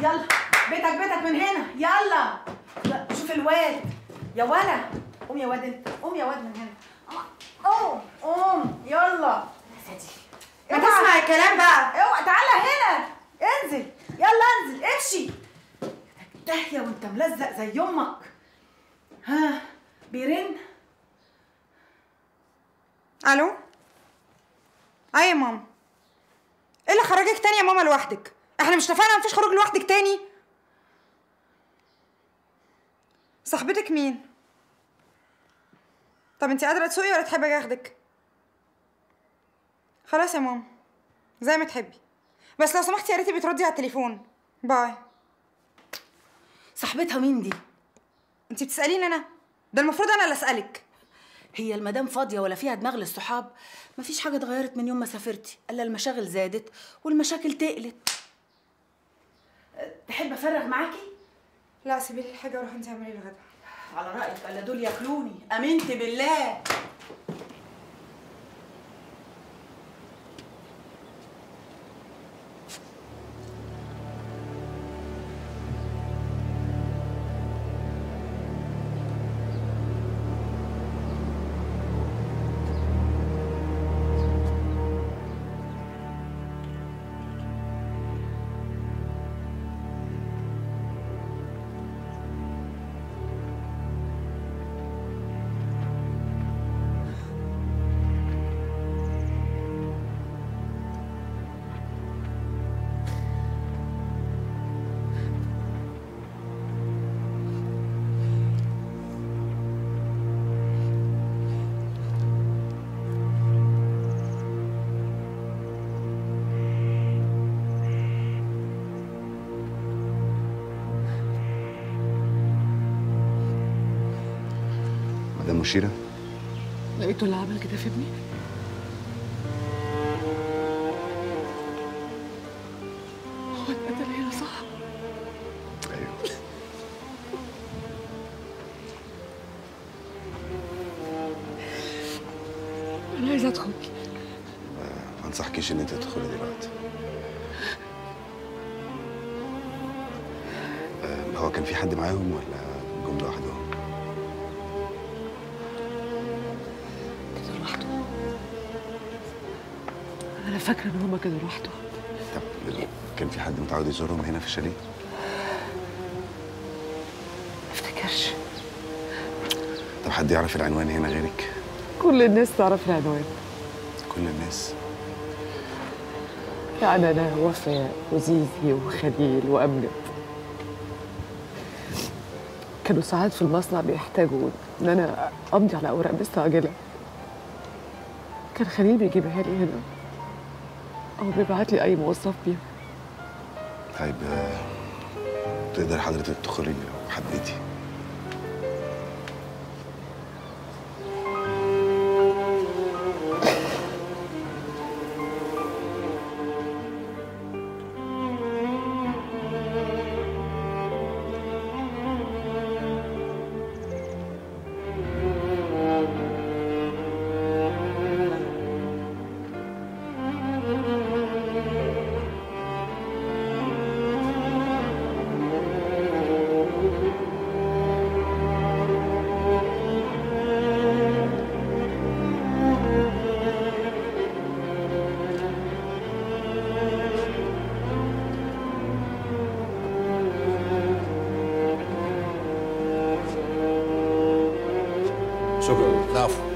يلا بيتك بيتك من هنا يلا لا، شوف الواد يا ولا قوم يا واد انت قوم يا واد من هنا قوم قوم يلا ما تسمع الكلام بقى اوعى تعالى هنا انزل يلا انزل امشي داهيه وانت ملزق زي امك ها بيرن الو اي يا ماما ايه اللي خرجك تاني يا ماما لوحدك احنا مش اتفقنا مفيش خروج لوحدك تاني صاحبتك مين طب انت قادره تسوقي ولا تحبي اجي اخدك خلاص يا ماما زي ما تحبي بس لو سمحتي يا ريتي بتردي على التليفون باي صاحبتها مين دي انت بتساليني انا ده المفروض انا اللي اسالك هي المدام فاضيه ولا فيها دماغ للصحاب مفيش حاجه اتغيرت من يوم ما سافرتي الا المشاغل زادت والمشاكل تقلت أه، تحب افرغ معاكي لا سيبي لي الحاجه وروحي انت اعملي الغدا على رايك الا دول ياكلوني امنت بالله مدام مشيرة لقيته اللي عمل كده في ابني هو اتقتل هنا صح؟ ايوه انا عايزه ادخل ما انصحكيش ان انت تدخلي دلوقتي آه، هو كان في حد معاهم ولا جم لوحدهم؟ كده لوحده انا فاكره ان هما كانوا لوحده طب كان في حد متعود يزورهم هنا في الشاليه؟ ما افتكرش طب حد يعرف العنوان هنا غيرك؟ كل الناس تعرف العنوان كل الناس يعني انا وفاء وزيزي وخليل وامجد كانوا ساعات في المصنع بيحتاجوا ان انا امضي على اوراق مستعجله كان خليل بيجيبها لي هنا او بيبعت لي اي موظف بيها طيب آه، تقدر حضرتك تدخلي لو حبيتي شكرا العفو